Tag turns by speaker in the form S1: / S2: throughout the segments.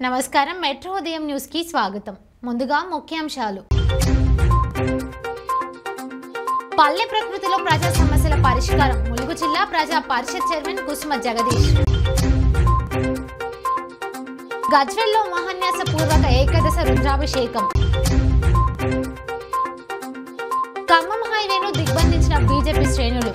S1: నమస్కారం మెట్రో ఉదయం న్యూస్ కి స్వాగతం ముందుగా ముఖ్యాంశాలు పల్లె ప్రకృతిలో ప్రజా సమస్యల పరిష్కారం ములుగు జిల్లా ప్రజా పరిషత్ చైర్మన్ కుసుమ జగదీష్ గజ్వెల్లో మహాన్యాస పూర్వక ఏకాదశ రుద్రాభిషేకం ఖమ్మం హైవేను దిగ్బంధించిన బీజేపీ శ్రేణులు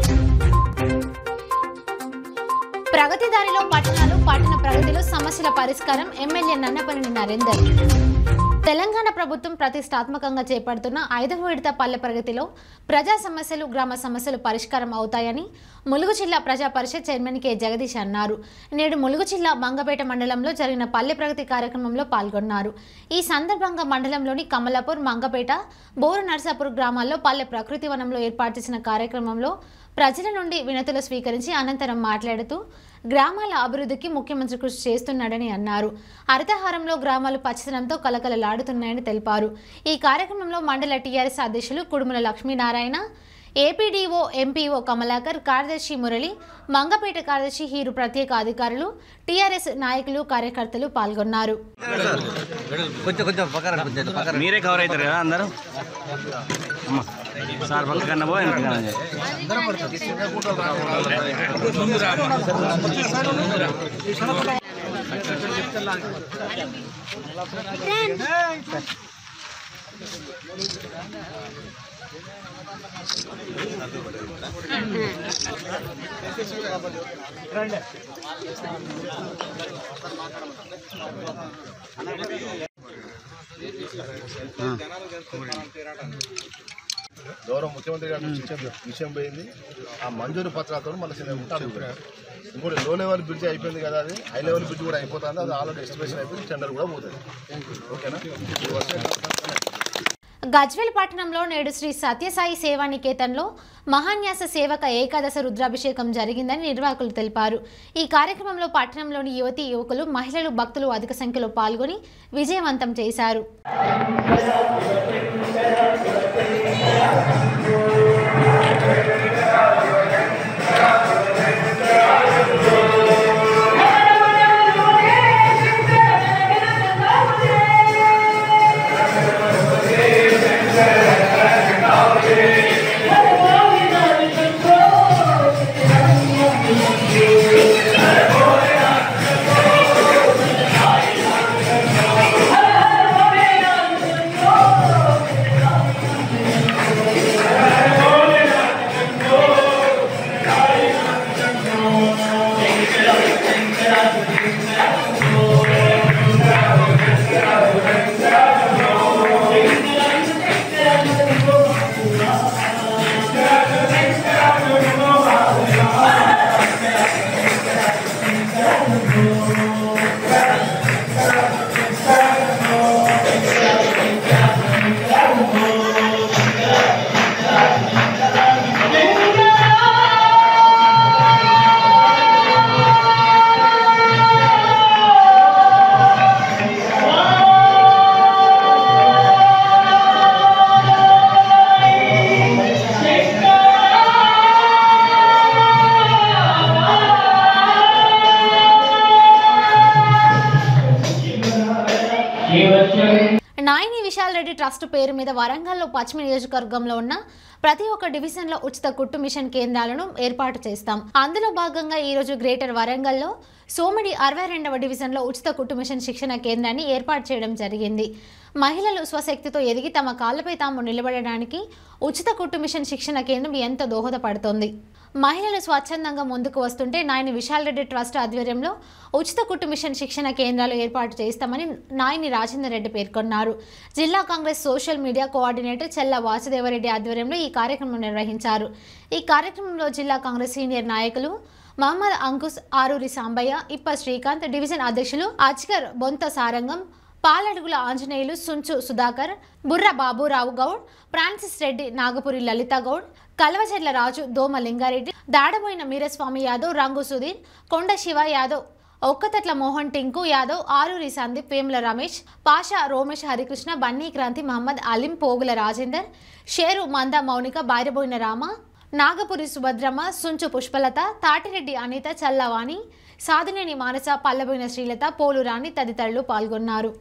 S1: ప్రగతి దారిలో పట్టణాలు పట్టణ ప్రగతిలో సమస్యల పరిష్కారం ఎమ్మెల్యే నన్నపల్లి నరేందర్ తెలంగాణ ప్రభుత్వం ప్రతిష్టాత్మకంగా చేపడుతున్న ఐదవ విడత పల్లె ప్రగతిలో ప్రజా సమస్యలు గ్రామ సమస్యలు పరిష్కారం అవుతాయని ములుగు జిల్లా ప్రజా పరిషత్ చైర్మన్ కె జగదీష్ అన్నారు నేడు ములుగు జిల్లా మంగపేట మండలంలో జరిగిన పల్లె ప్రగతి కార్యక్రమంలో పాల్గొన్నారు ఈ సందర్భంగా మండలంలోని కమలాపూర్ మంగపేట బోరు నర్సాపూర్ గ్రామాల్లో పల్లె ప్రకృతి వనంలో ఏర్పాటు చేసిన కార్యక్రమంలో ప్రజల నుండి వినతులు స్వీకరించి అనంతరం మాట్లాడుతూ గ్రామాల అభివృద్ధికి ముఖ్యమంత్రి కృషి చేస్తున్నాడని అన్నారు హరితహారంలో గ్రామాలు పచ్చదనంతో కలకలలాడుతున్నాయని తెలిపారు ఈ కార్యక్రమంలో మండల టీఆర్ఎస్ అధ్యక్షులు కుడుముల లక్ష్మీనారాయణ ఏపీడీఓ ఎంపీఓ కమలాకర్ కార్యదర్శి మురళి మంగపేట కార్యదర్శి హీరు ప్రత్యేక అధికారులు టీఆర్ఎస్ నాయకులు కార్యకర్తలు పాల్గొన్నారు
S2: కొంచెం కొంచెం పక్కన కొంచెం పక్కన
S3: మీరే కవర్ అవుతారు కదా అందరూ అమ్మ సార్ పక్క కన్నా పో వెనక కన్నా చేయి.
S4: గౌరవ ముఖ్యమంత్రి గారు ఇచ్చిన విషయం పోయింది ఆ మంజూరు పత్రాలతో మళ్ళీ చిన్న ఉంటారు ఇంకోటి లో లెవెల్ బ్రిడ్జ్ అయిపోయింది కదా అది హై లెవెల్ బ్రిడ్జ్ కూడా అయిపోతుంది అది ఆల్రెడీ ఎస్టిమేషన్ అయిపోయింది టెండర్ కూడా పోతుంది ఓకేనా ఈ వర్షం
S1: గజ్వేల్ పట్టణంలో నేడు శ్రీ సత్యసాయి సేవా నికేతన్లో మహాన్యాస సేవక ఏకాదశ రుద్రాభిషేకం జరిగిందని నిర్వాహకులు తెలిపారు ఈ కార్యక్రమంలో పట్టణంలోని యువతి యువకులు మహిళలు భక్తులు అధిక సంఖ్యలో పాల్గొని విజయవంతం చేశారు నాయని విశాల్ రెడ్డి ట్రస్ట్ పేరు మీద వరంగల్లో పశ్చిమ నియోజకవర్గంలో ఉన్న ప్రతి ఒక్క డివిజన్లో ఉచిత కుట్టు మిషన్ కేంద్రాలను ఏర్పాటు చేస్తాం అందులో భాగంగా ఈరోజు గ్రేటర్ వరంగల్లో సోమిడి అరవై రెండవ డివిజన్లో ఉచిత కుట్టు మిషన్ శిక్షణ కేంద్రాన్ని ఏర్పాటు చేయడం జరిగింది మహిళలు స్వశక్తితో ఎదిగి తమ కాళ్ళపై తాము నిలబడడానికి ఉచిత కుట్టు మిషన్ శిక్షణ కేంద్రం ఎంతో దోహదపడుతోంది మహిళలు స్వచ్ఛందంగా ముందుకు వస్తుంటే నాయని విశాల్ రెడ్డి ట్రస్ట్ ఆధ్వర్యంలో ఉచిత కుట్టు మిషన్ శిక్షణ కేంద్రాలు ఏర్పాటు చేస్తామని నాయని రాజేందర్ రెడ్డి పేర్కొన్నారు జిల్లా కాంగ్రెస్ సోషల్ మీడియా కోఆర్డినేటర్ చెల్ల వాసుదేవరెడ్డి ఆధ్వర్యంలో ఈ కార్యక్రమం నిర్వహించారు ఈ కార్యక్రమంలో జిల్లా కాంగ్రెస్ సీనియర్ నాయకులు మహమ్మద్ అంకుశ్ ఆరూరి సాంబయ్య ఇప్ప శ్రీకాంత్ డివిజన్ అధ్యక్షులు అజ్కర్ బొంత సారంగం పాలడుగుల ఆంజనేయులు సుంచు సుధాకర్ బుర్ర బాబురావు గౌడ్ ఫ్రాన్సిస్ రెడ్డి నాగపురి లలిత గౌడ్ కల్వచెర్ల రాజు దోమ లింగారెడ్డి దాడబోయిన వీరస్వామి యాదవ్ రంగు సుధీర్ కొండ శివ యాదవ్ ఒక్కతట్ల మోహన్ టింకు యాదవ్ ఆరూరి సందీప్ వేముల రమేష్ పాషా రోమేష్ హరికృష్ణ బన్నీ క్రాంతి మహమ్మద్ అలీం పోగుల రాజేందర్ షేరు మంద మౌనిక బైరబోయిన రామ నాగపురి సుభద్రమ్మ సుంచు పుష్పలత తాటిరెడ్డి అనిత చల్లవాణి సాధునేని మానస పల్లబోయిన శ్రీలత పోలు రాణి తదితరులు పాల్గొన్నారు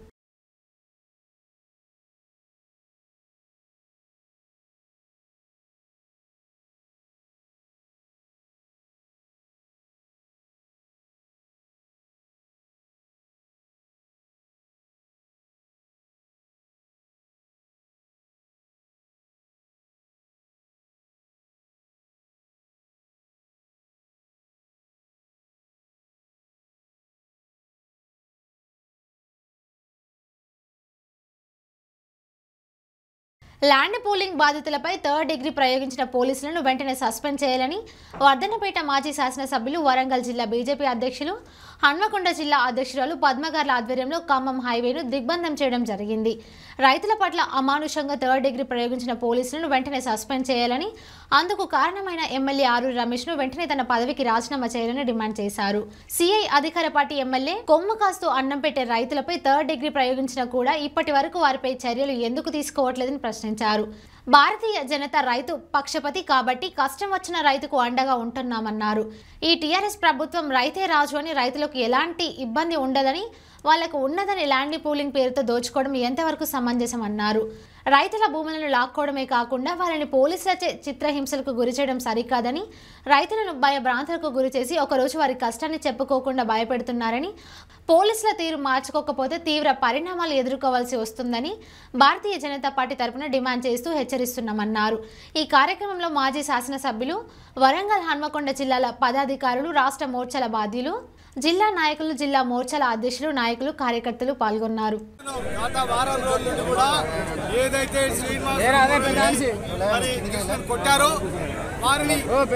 S1: ల్యాండ్ పూలింగ్ బాధితులపై థర్డ్ డిగ్రీ ప్రయోగించిన పోలీసులను వెంటనే సస్పెండ్ చేయాలని వర్ధన్నపేట మాజీ శాసనసభ్యులు వరంగల్ జిల్లా బీజేపీ అధ్యక్షులు హన్మకొండ జిల్లా అధ్యక్షురాలు పద్మగార్ల ఆధ్వర్యంలో ఖమ్మం హైవేను దిగ్బంధం చేయడం జరిగింది రైతుల పట్ల అమానుషంగా థర్డ్ డిగ్రీ ప్రయోగించిన పోలీసులను వెంటనే సస్పెండ్ చేయాలని అందుకు కారణమైన ఎమ్మెల్యే ఆరూరి రమేష్ను వెంటనే తన పదవికి రాజీనామా చేయాలని డిమాండ్ చేశారు సిఐ అధికార పార్టీ ఎమ్మెల్యే కొమ్ము కాస్తూ అన్నం పెట్టే రైతులపై థర్డ్ డిగ్రీ ప్రయోగించినా కూడా ఇప్పటి వరకు వారిపై చర్యలు ఎందుకు తీసుకోవట్లేదని ప్రశ్నించారు భారతీయ జనతా రైతు పక్షపతి కాబట్టి కష్టం వచ్చిన రైతుకు అండగా ఉంటున్నామన్నారు ఈ టీఆర్ఎస్ ప్రభుత్వం రైతే రాజు అని రైతులకు ఎలాంటి ఇబ్బంది ఉండదని వాళ్లకు ఉన్నదని ల్యాండ్ పూలింగ్ పేరుతో దోచుకోవడం ఎంతవరకు సమంజసం అన్నారు రైతుల భూములను లాక్కోవడమే కాకుండా వాళ్ళని పోలీసులచే చిత్రహింసలకు గురి చేయడం సరికాదని రైతులను భయభ్రాంతులకు గురి చేసి ఒకరోజు వారి కష్టాన్ని చెప్పుకోకుండా భయపెడుతున్నారని పోలీసుల తీరు మార్చుకోకపోతే తీవ్ర పరిణామాలు ఎదుర్కోవాల్సి వస్తుందని భారతీయ జనతా పార్టీ తరపున డిమాండ్ చేస్తూ హెచ్చరిస్తున్నామన్నారు ఈ కార్యక్రమంలో మాజీ శాసనసభ్యులు వరంగల్ హన్మకొండ జిల్లాల పదాధికారులు రాష్ట్ర మోర్చాల బాధ్యులు జిల్లా నాయకులు జిల్లా మోర్చాల అధ్యక్షులు నాయకులు కార్యకర్తలు పాల్గొన్నారు
S5: గత వారం రోజుల నుండి కూడా ఏదైతే శ్రీనివాస్ మరి కృష్ణన్ కొట్టారో వారిని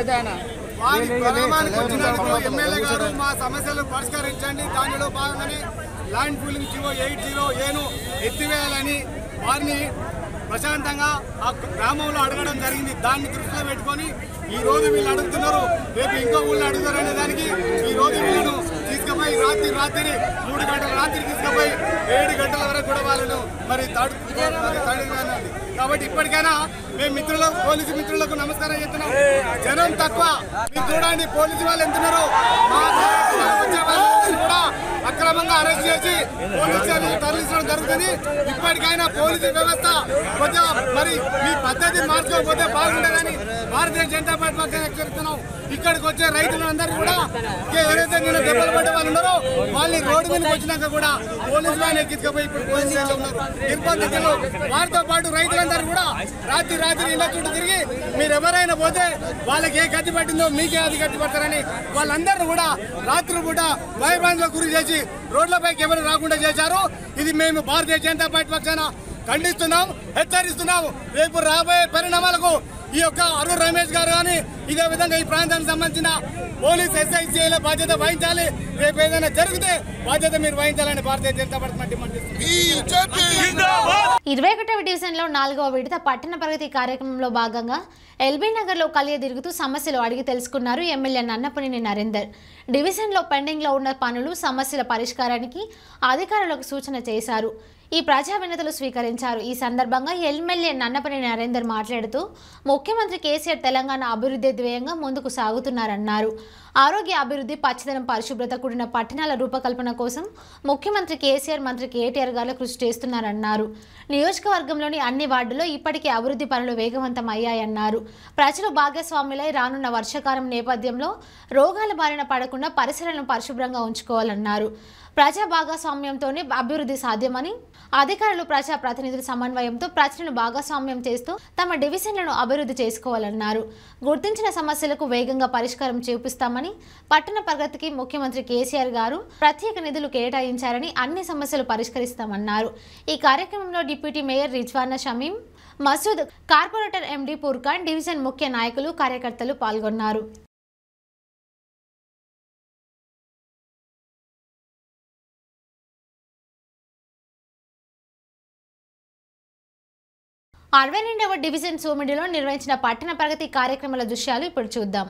S5: వారి గ్రామానికి వచ్చినందుకు ఎమ్మెల్యే గారు మా సమస్యలు పరిష్కరించండి దానిలో భాగంగానే land pooling GO eight zero ఏను ఎత్తివేయాలని వారిని ప్రశాంతంగా ఆ గ్రామంలో అడగడం జరిగింది దాన్ని దృష్టిలో పెట్టుకొని ఈ రోజు వీళ్ళు అడుగుతున్నారు రేపు ఇంకో ఊళ్ళో అడుగుతారు అనే దానికి ఈ రోజు వీళ్ళను తీసుకుపోయి రాత్రి రాత్రి మూడు గంటల రాత్రి తీసుకుపోయి ఏడు గంటల వరకు కూడా వాళ్ళను మరి తడు మరి తడిగానండి. కాబట్టి ఇప్పటికైనా మేము మిత్రులకు పోలీసు మిత్రులకు నమస్కారం చెప్తున్నాం జనం తక్కువ మీరు చూడండి పోలీసు వాళ్ళు ఎంతున్నారు మా వచ్చే వాళ్ళందరినీ కూడా అక్రమంగా అరెస్ట్ చేసి పోలీసు స్టేషన్కి తరలించడం జరుగుతుంది ఇప్పటికైనా పోలీసు వ్యవస్థ కొద్దిగా మరి మీ పద్ధతిని మార్చుకోకపోతే బాగుండదని భారతీయ జనతా పార్టీ పక్షాన హెచ్చరిస్తున్నాం ఇక్కడికి వచ్చే రైతులందరూ కూడా ఇక ఎవరైతే నిన్న దెబ్బలు పడ్డ వాళ్ళు ఉన్నారో వాళ్ళని రోడ్డు మీదకి వచ్చినాక కూడా పోలీసు వాళ్ళు ఎక్కించుకుపోయి ఇప్పుడు పోలీసు స్టేషన్లో ఉన్నారు నిర్బంధితులు వారితో పాటు రైతులందరూ కూడా రాత్రి రాత్రి ఇళ్ళ చుట్టూ తిరిగి మీరు ఎవరైనా పోతే వాళ్ళకి ఏ గతి పట్టిందో మీకే అది గతి పడతారని వాళ్ళందరూ కూడా రాత్రి పూట భయభ్రాంతులకు గురి చేసి రోడ్లపైకి ఎవరు రాకుండా చేశారు ఇది మేము భారతీయ జనతా పార్టీ పక్షాన ఖండిస్తున్నాం హెచ్చరిస్తున్నాం రేపు రాబోయే పరిణామాలకు ఈ యొక్క అరుణ్ రమేష్ గారు కానీ ఇదే విధంగా ఈ ప్రాంతానికి సంబంధించిన పోలీస్ ఎస్ఐసీల బాధ్యత వహించాలి రేపు ఏదైనా జరిగితే బాధ్యత మీరు వహించాలని భారతీయ జనతా పార్టీ డిమాండ్ చేస్తుంది
S1: ఇరవై ఒకటవ డివిజన్లో నాలుగవ విడత పట్టణ ప్రగతి కార్యక్రమంలో భాగంగా ఎల్బీ నగర్లో కలియ తిరుగుతూ సమస్యలు అడిగి తెలుసుకున్నారు ఎమ్మెల్యే నన్నపనేని నరేందర్ డివిజన్లో పెండింగ్లో ఉన్న పనులు సమస్యల పరిష్కారానికి అధికారులకు సూచన చేశారు ఈ ప్రజా వినతులు స్వీకరించారు ఈ సందర్భంగా ఎమ్మెల్యే నన్నపనేని నరేందర్ మాట్లాడుతూ ముఖ్యమంత్రి కేసీఆర్ తెలంగాణ అభివృద్ధి ధ్యేయంగా ముందుకు సాగుతున్నారన్నారు ఆరోగ్య అభివృద్ధి పచ్చదనం పరిశుభ్రత కూడిన పట్టణాల రూపకల్పన కోసం ముఖ్యమంత్రి కేసీఆర్ మంత్రి కేటీఆర్ గారు కృషి చేస్తున్నారన్నారు నియోజకవర్గంలోని అన్ని వార్డుల్లో ఇప్పటికే అభివృద్ధి పనులు వేగవంతం అయ్యాయన్నారు ప్రజలు భాగస్వాములై రానున్న వర్షాకాలం నేపథ్యంలో రోగాల బారిన పడకుండా పరిసరాలను పరిశుభ్రంగా ఉంచుకోవాలన్నారు ప్రజా భాగస్వామ్యంతోనే అభివృద్ధి సాధ్యమని అధికారులు ప్రజా ప్రతినిధుల సమన్వయంతో ప్రజలను భాగస్వామ్యం చేస్తూ తమ డివిజన్లను అభివృద్ధి చేసుకోవాలన్నారు గుర్తించిన సమస్యలకు వేగంగా పరిష్కారం చూపిస్తామని పట్టణ ప్రగతికి ముఖ్యమంత్రి కేసీఆర్ గారు ప్రత్యేక నిధులు కేటాయించారని అన్ని సమస్యలు పరిష్కరిస్తామన్నారు ఈ కార్యక్రమంలో deputy mayor Rizwana Shamim Masood corporator MD Purkhan division ముఖ్య నాయకులు కార్యకర్తలు పాల్గొన్నారు అరవై రెండవ డివిజన్ సోమిడిలో నిర్వహించిన పట్టణ ప్రగతి కార్యక్రమాల దృశ్యాలు ఇప్పుడు చూద్దాం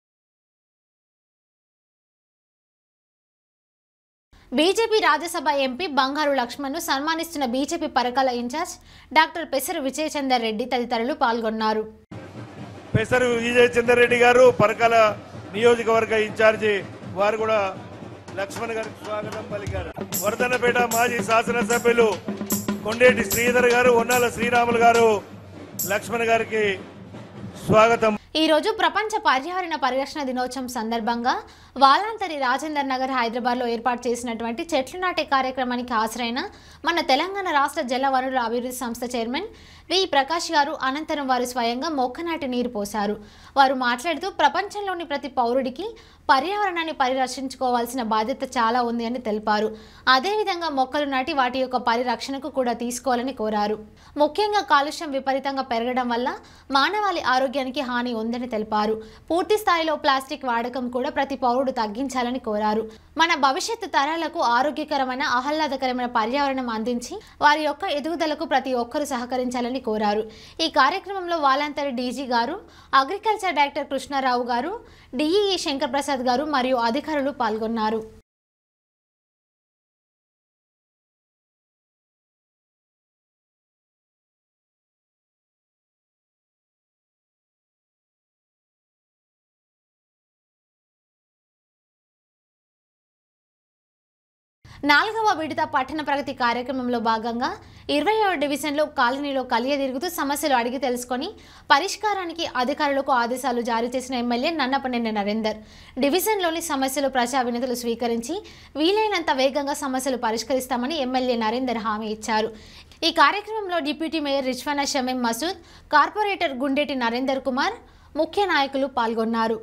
S1: బీజేపీ రాజ్యసభ ఎంపీ బంగారు లక్ష్మణ్ను సన్మానిస్తున్న BJP Parakala incharge doctor Pesaru Vijayachandar Reddy తదితరులు పాల్గొన్నారు
S6: పెసరు విజయ్ చంద్రరెడ్డి గారు పరకాల నియోజకవర్గ ఇన్ఛార్జి వారు కూడా లక్ష్మణ్ గారికి స్వాగతం పలికారు వర్ధనపేట మాజీ శాసనసభ్యులు కొండేటి శ్రీధర్ గారు ఉన్నాల శ్రీరాములు గారు లక్ష్మణ్ గారికి స్వాగతం
S1: ఈ రోజు ప్రపంచ పర్యావరణ పరిరక్షణ దినోత్సవం సందర్భంగా వాలాంతరి రాజేందర్ నగర్ హైదరాబాద్లో ఏర్పాటు చేసినటువంటి చెట్లు నాటే కార్యక్రమానికి హాజరైన మన తెలంగాణ రాష్ట్ర జల వనరుల అభివృద్ధి సంస్థ చైర్మన్ వి ప్రకాష్ గారు అనంతరం వారు స్వయంగా మొక్కనాటి నీరు పోశారు వారు మాట్లాడుతూ ప్రపంచంలోని ప్రతి పౌరుడికి పర్యావరణాన్ని పరిరక్షించుకోవాల్సిన బాధ్యత చాలా ఉంది అని తెలిపారు అదేవిధంగా మొక్కలు నాటి వాటి యొక్క పరిరక్షణకు కూడా తీసుకోవాలని కోరారు ముఖ్యంగా కాలుష్యం విపరీతంగా పెరగడం వల్ల మానవాళి ఆరోగ్యానికి హాని ఉందని తెలిపారు పూర్తి స్థాయిలో ప్లాస్టిక్ వాడకం కూడా ప్రతి పౌరుడు తగ్గించాలని కోరారు మన భవిష్యత్తు తరాలకు ఆరోగ్యకరమైన ఆహ్లాదకరమైన పర్యావరణం అందించి వారి యొక్క ఎదుగుదలకు ప్రతి ఒక్కరూ సహకరించాలని కోరారు ఈ కార్యక్రమంలో వాలంతరి డీజీ గారు అగ్రికల్చర్ డైరెక్టర్ కృష్ణారావు గారు డిఈఈ శంకర్ ప్రసాద్ గారు మరియు అధికారులు పాల్గొన్నారు నాలుగవ విడత పట్టణ ప్రగతి కార్యక్రమంలో భాగంగా ఇరవై డివిజన్లో కాలనీలో కలియదిరుగుతూ సమస్యలు అడిగి తెలుసుకొని పరిష్కారానికి అధికారులకు ఆదేశాలు జారీ చేసిన ఎమ్మెల్యే నన్నపనేని నరేందర్ డివిజన్లోని సమస్యలు ప్రజా వినతులు స్వీకరించి వీలైనంత వేగంగా సమస్యలు పరిష్కరిస్తామని ఎమ్మెల్యే నరేందర్ హామీ ఇచ్చారు ఈ కార్యక్రమంలో deputy mayor Rizwana Shamim Masood corporator Gundeti Narender Kumar ముఖ్య నాయకులు పాల్గొన్నారు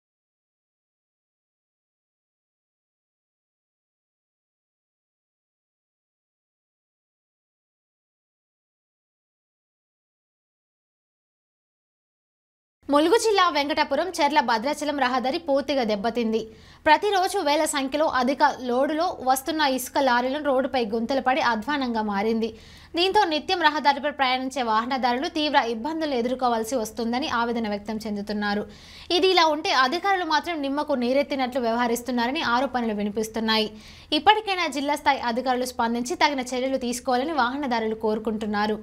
S1: ములుగు జిల్లా వెంకటాపురం చెర్ల భద్రాచలం రహదారి పూర్తిగా దెబ్బతింది ప్రతిరోజు వేల సంఖ్యలో అధిక లోడులో వస్తున్న ఇసుక లారీలను రోడ్డుపై గుంతలు పడి అధ్వానంగా మారింది దీంతో నిత్యం రహదారిపై ప్రయాణించే వాహనదారులు తీవ్ర ఇబ్బందులు ఎదుర్కోవాల్సి వస్తుందని ఆవేదన వ్యక్తం చెందుతున్నారు ఇది ఇలా ఉంటే అధికారులు మాత్రం నిమ్మకు నీరెత్తినట్లు వ్యవహరిస్తున్నారని ఆరోపణలు వినిపిస్తున్నాయి ఇప్పటికైనా జిల్లా స్థాయి అధికారులు స్పందించి తగిన చర్యలు తీసుకోవాలని వాహనదారులు కోరుకుంటున్నారు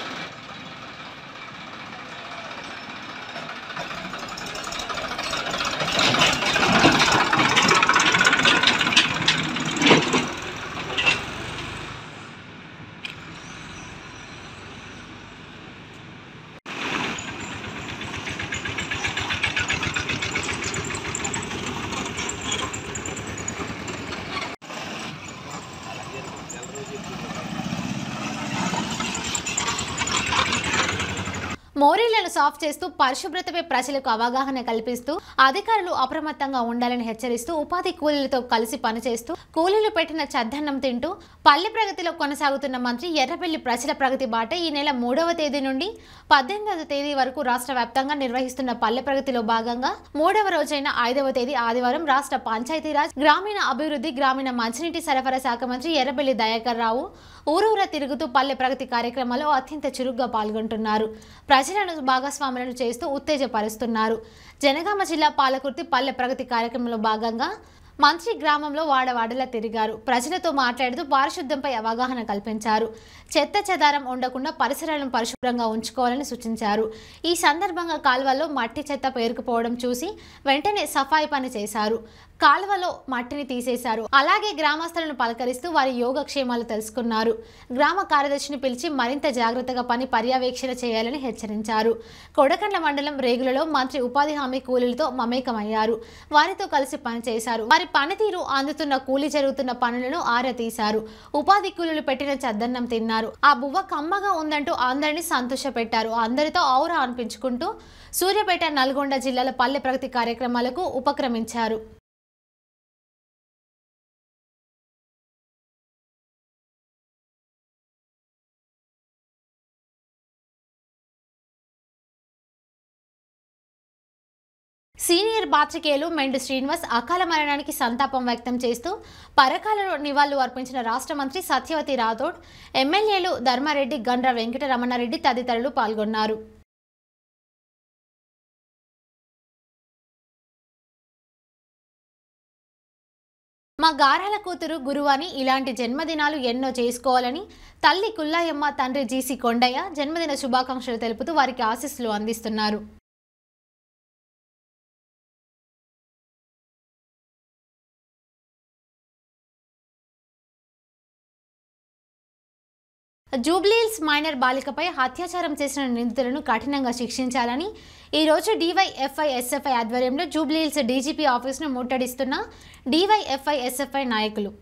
S1: మోరీలను సాఫ్ చేస్తూ పరిశుభ్రతపై ప్రజలకు అవగాహన కల్పిస్తూ అధికారులు అప్రమత్తంగా ఉండాలని హెచ్చరిస్తూ ఉపాధి కూలీలతో కలిసి పనిచేస్తూ కూలీలు పెట్టిన చద్దన్నం తింటూ పల్లె ప్రగతిలో కొనసాగుతున్న మంత్రి ఎర్రబెల్లి ప్రజల ప్రగతి బాట ఈ నెల మూడవ తేదీ నుండి పద్దెనిమిదవ తేదీ వరకు రాష్ట్ర వ్యాప్తంగా నిర్వహిస్తున్న పల్లె ప్రగతిలో భాగంగా మూడవ రోజైన ఐదవ తేదీ ఆదివారం రాష్ట్ర పంచాయతీరాజ్ గ్రామీణ అభివృద్ధి గ్రామీణ మంచినీటి సరఫరా శాఖ మంత్రి ఎర్రబెల్లి దయాకర్ రావు ఊరూరా తిరుగుతూ పల్లె ప్రగతి కార్యక్రమంలో అత్యంత చురుగ్గా పాల్గొంటున్నారు ప్రజలను భాగస్వాములను చేస్తూ ఉత్తేజపరుస్తున్నారు జనగామ జిల్లా పాలకుర్తి పల్లె ప్రగతి కార్యక్రమంలో భాగంగా మంత్రి గ్రామంలో వాడవాడలా తిరిగారు ప్రజలతో మాట్లాడుతూ పారిశుద్ధ్యంపై అవగాహన కల్పించారు చెత్త చెదారం ఉండకుండా పరిసరాలను పరిశుభ్రంగా ఉంచుకోవాలని సూచించారు ఈ సందర్భంగా కాల్వలో మట్టి చెత్త పేరుకుపోవడం చూసి వెంటనే సఫాయి పని చేశారు కాలువలో మట్టిని తీసేశారు అలాగే గ్రామస్తులను పలకరిస్తూ వారి యోగక్షేమాలు తెలుసుకున్నారు గ్రామ కార్యదర్శిని పిలిచి మరింత జాగ్రత్తగా పని పర్యవేక్షణ చేయాలని హెచ్చరించారు కొడకండ్ల మండలం రేగులలో మంత్రి ఉపాధి హామీ కూలీలతో మమేకమయ్యారు వారితో కలిసి పనిచేశారు వారి పనితీరు అందుతున్న కూలీ జరుగుతున్న పనులను ఆరా తీశారు ఉపాధి కూలీలు పెట్టిన చద్దన్నం తిన్నారు ఆ బువ్వ కమ్మగా ఉందంటూ అందరినీ సంతోషపెట్టారు అందరితో ఔరా అనిపించుకుంటూ సూర్యాపేట నల్గొండ జిల్లాల పల్లె ప్రగతి కార్యక్రమాలకు ఉపక్రమించారు సీనియర్ పాత్రికేయులు మెండు శ్రీనివాస్ అకాల మరణానికి సంతాపం వ్యక్తం చేస్తూ పరకాలలో నివాళులు అర్పించిన రాష్ట్ర మంత్రి సత్యవతి రాథోడ్ ఎమ్మెల్యేలు ధర్మారెడ్డి గండ్ర వెంకటరమణారెడ్డి తదితరులు పాల్గొన్నారు మా గారాల కూతురు గురువాని ఇలాంటి జన్మదినాలు ఎన్నో చేసుకోవాలని తల్లి కుల్లాయమ్మ తండ్రి జీసి కొండయ్య జన్మదిన శుభాకాంక్షలు తెలుపుతూ వారికి ఆశీస్సులు అందిస్తున్నారు జూబ్లీహిల్స్ మైనర్ బాలికపై అత్యాచారం చేసిన నిందితులను కఠినంగా శిక్షించాలని ఈ రోజు డివైఎఫ్ఐ ఎస్ఎఫ్ఐ ఆధ్వర్యంలో జూబ్లీహిల్స్ డీజీపీ ఆఫీసును ముట్టడిస్తున్న డివైఎఫ్ఐ ఎస్ఎఫ్ఐ నాయకులు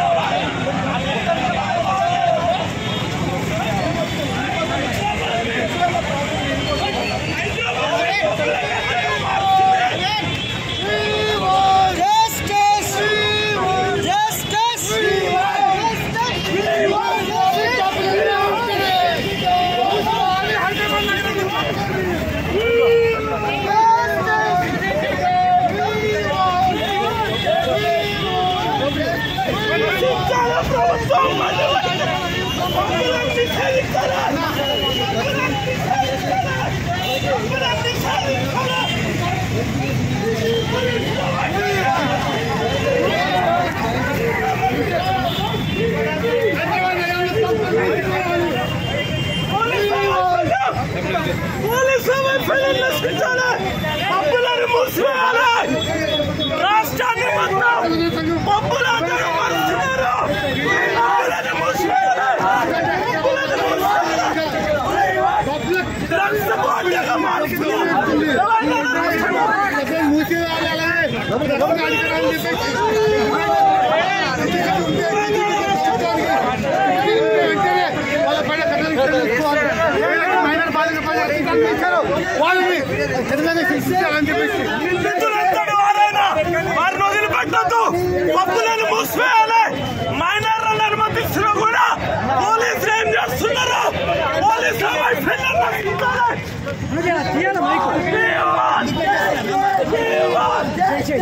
S7: రాష్ట్రాన్ని మొత్తం పప్పులందరూ మరుస్తున్నారు పప్పులను మూసివేయాలి. పప్పులను మూసివేయాలి. డ్రగ్స్ బాధ్యతగా మారుస్తున్నారు. తెలంగాణ నిందితులంతటి వారైనా వారిని వదిలిపెట్టద్దు పప్పులను మూసివేయాలి మైనర్లను అనుమతిస్తున్నా కూడా పోలీసులు ఏం చేస్తున్నారు పోలీసుల వైఫల్యం నడుస్తున్నారు. జీవన్! జీవన్!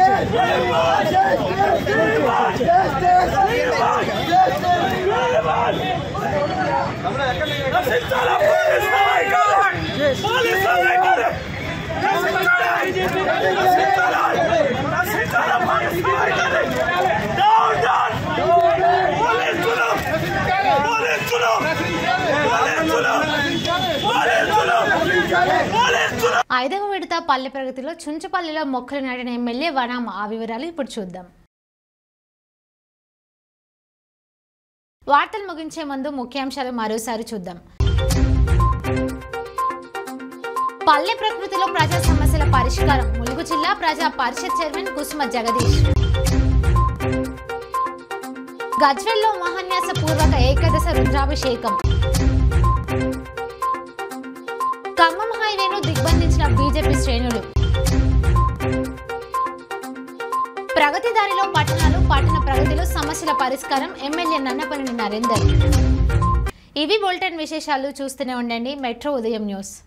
S7: నశించాలా పోలీసుల వైఖరి! పోలీసుల వైఖరి! నశించాలా! నశించాలా! నశించాలా పోలీసుల వైఖరి! Down, down! పోలీసులు! పోలీసులు! పోలీసులు! పోలీసులు! పోలీసులు!
S1: ఐదవ విడత పల్లె ప్రగతిలో చుంచుపల్లిలో మొక్కలు నాటిన ఎమ్మెల్యే వనాం ఆ వివరాలు ఇప్పుడు చూద్దాం వార్తలు ముగించే ముందు ముఖ్యాంశాలు మరోసారి చూద్దాం పల్లె ప్రకృతిలో ప్రజా సమస్యల పరిష్కారం ములుగు జిల్లా ప్రజా పరిషత్ చైర్మన్ కుసుమ జగదీష్ గజ్వెల్లో మహాన్యాస పూర్వక ఏకాదశ రుద్రాభిషేకం ఖమ్మం హైవేను దిగ్బంధించిన బీజేపీ శ్రేణులు ప్రగతి దారిలో పట్టణాలు పట్టణ ప్రగతిలో సమస్యల పరిష్కారం ఎమ్మెల్యే నన్నపల్లి నరేందర్ ఇవి బులెటిన్ విశేషాలు చూస్తూనే ఉండండి మెట్రో ఉదయం న్యూస్